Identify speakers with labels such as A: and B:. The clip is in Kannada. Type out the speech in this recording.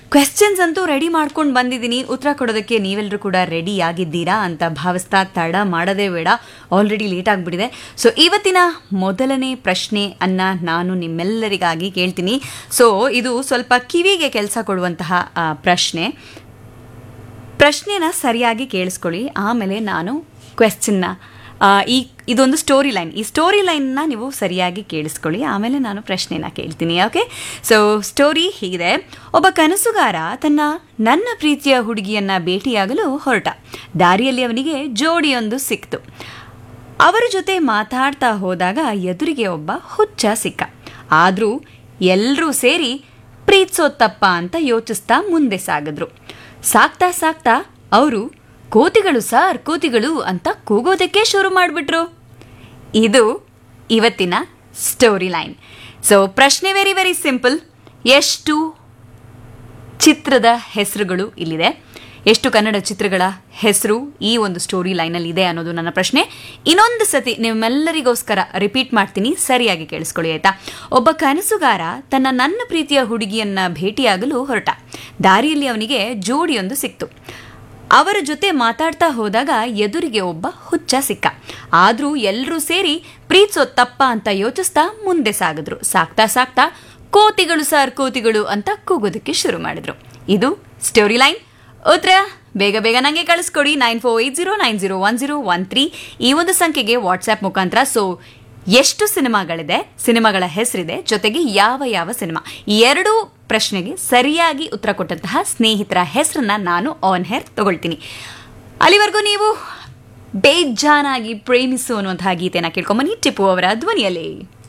A: ಕ್ವೆಶ್ಚನ್ಸ್ ಅಂತೂ ರೆಡಿ ಮಾಡ್ಕೊಂಡು ಬಂದಿದ್ದೀನಿ ಉತ್ತರ ಕೊಡೋದಕ್ಕೆ ನೀವೆಲ್ಲರೂ ಕೂಡ ರೆಡಿ ಆಗಿದ್ದೀರಾ ಅಂತ ಭಾವಿಸ್ತಾ ತಡ ಮಾಡೋದೇ ಬೇಡ ಆಲ್ರೆಡಿ ಲೇಟ್ ಆಗಿಬಿಟ್ಟಿದೆ ಸೊ ಇವತ್ತಿನ ಮೊದಲನೇ ಪ್ರಶ್ನೆ ಅನ್ನ ನಾನು ನಿಮ್ಮೆಲ್ಲರಿಗಾಗಿ ಕೇಳ್ತೀನಿ ಸೊ ಇದು ಸ್ವಲ್ಪ ಕಿವಿಗೆ ಕೆಲಸ ಕೊಡುವಂತಹ ಆ, ಪ್ರಶ್ನೆ ಪ್ರಶ್ನೆನ ಸರಿಯಾಗಿ ಕೇಳಿಸ್ಕೊಳ್ಳಿ ಆಮೇಲೆ ನಾನು ಕ್ವೆಶ್ಚನ್ನ ಈ ಇದೊಂದು ಸ್ಟೋರಿ ಲೈನ್ ಈ ಸ್ಟೋರಿ ಲೈನ್ನ ನೀವು ಸರಿಯಾಗಿ ಕೇಳಿಸ್ಕೊಳ್ಳಿ ಆಮೇಲೆ ನಾನು ಪ್ರಶ್ನೆನ ಕೇಳ್ತೀನಿ ಓಕೆ ಸೊ ಸ್ಟೋರಿ ಹೀಗಿದೆ ಒಬ್ಬ ಕನಸುಗಾರ ತನ್ನ ನನ್ನ ಪ್ರೀತಿಯ ಹುಡುಗಿಯನ್ನ ಭೇಟಿಯಾಗಲು ಹೊರಟ ದಾರಿಯಲ್ಲಿ ಅವನಿಗೆ ಜೋಡಿಯೊಂದು ಸಿಕ್ತು ಅವರ ಜೊತೆ ಮಾತಾಡ್ತಾ ಹೋದಾಗ ಎದುರಿಗೆ ಒಬ್ಬ ಹುಚ್ಚ ಸಿಕ್ಕ ಆದರೂ ಎಲ್ಲರೂ ಸೇರಿ ಪ್ರೀತಿಸೋತ್ತಪ್ಪ ಅಂತ ಯೋಚಿಸ್ತಾ ಮುಂದೆ ಸಾಗಿದ್ರು ಸಾಕ್ತಾ ಸಾಕ್ತಾ ಅವರು ಕೋತಿಗಳು ಸಾರ್ ಕೋತಿಗಳು ಅಂತ ಕೂಗೋದಕ್ಕೆ ಶುರು ಮಾಡಿಬಿಟ್ರು ಇದು ಇವತ್ತಿನ ಸ್ಟೋರಿ ಲೈನ್ ಸೊ ಪ್ರಶ್ನೆ ವೆರಿ ವೆರಿ ಸಿಂಪಲ್ ಎಷ್ಟು ಚಿತ್ರದ ಹೆಸರುಗಳು ಇಲ್ಲಿದೆ ಎಷ್ಟು ಕನ್ನಡ ಚಿತ್ರಗಳ ಹೆಸರು ಈ ಒಂದು ಸ್ಟೋರಿ ಲೈನಲ್ಲಿ ಇದೆ ಅನ್ನೋದು ನನ್ನ ಪ್ರಶ್ನೆ ಇನ್ನೊಂದು ಸತಿ ನಿಮ್ಮೆಲ್ಲರಿಗೋಸ್ಕರ ರಿಪೀಟ್ ಮಾಡ್ತೀನಿ ಸರಿಯಾಗಿ ಕೇಳಿಸ್ಕೊಳ್ಳಿ ಆಯ್ತಾ ಒಬ್ಬ ಕನಸುಗಾರ ತನ್ನ ನನ್ನ ಪ್ರೀತಿಯ ಹುಡುಗಿಯನ್ನ ಭೇಟಿಯಾಗಲು ಹೊರಟ ದಾರಿಯಲ್ಲಿ ಅವನಿಗೆ ಜೋಡಿಯೊಂದು ಸಿಕ್ತು ಅವರ ಜೊತೆ ಮಾತಾಡ್ತಾ ಹೋದಾಗ ಎದುರಿಗೆ ಒಬ್ಬ ಹುಚ್ಚ ಸಿಕ್ಕ ಆದ್ರೂ ಎಲ್ಲರೂ ಸೇರಿ ಪ್ರೀತಿಸೋ ತಪ್ಪ ಅಂತ ಯೋಚಿಸ್ತಾ ಮುಂದೆ ಸಾಗಿದ್ರು ಸಾಕ್ತಾ ಸಾಕ್ತಾ ಕೋತಿಗಳು ಸಾರ್ ಕೋತಿಗಳು ಅಂತ ಕೂಗೋದಕ್ಕೆ ಶುರು ಮಾಡಿದ್ರು ಇದು ಸ್ಟೋರಿ ಲೈನ್ ಉತ್ತರ ಬೇಗ ಬೇಗ ನನಗೆ ಕಳಿಸ್ಕೊಡಿ nine four eight zero nine zero one zero one three ಈ ಒಂದು ಸಂಖ್ಯೆಗೆ ವಾಟ್ಸ್ಆ್ಯಪ್ ಮುಖಾಂತರ ಸೊ ಎಷ್ಟು ಸಿನಿಮಾಗಳಿದೆ ಸಿನಿಮಾಗಳ ಹೆಸರಿದೆ ಜೊತೆಗೆ ಯಾವ ಯಾವ ಸಿನಿಮಾ ಈ ಎರಡೂ ಪ್ರಶ್ನೆಗೆ ಸರಿಯಾಗಿ ಉತ್ತರ ಕೊಟ್ಟಂತಹ ಸ್ನೇಹಿತರ ಹೆಸರನ್ನ ನಾನು ಆನ್ ಹೇರ್ ತಗೊಳ್ತೀನಿ ಅಲ್ಲಿವರೆಗೂ ನೀವು ಬೇಜಾನಾಗಿ ಪ್ರೇಮಿಸು ಅನ್ನುವಂತಹ ಗೀತೆನ ಕೇಳ್ಕೊಂಬನ್ನಿ ಟಿಪ್ಪು ಅವರ ಧ್ವನಿಯಲ್ಲಿ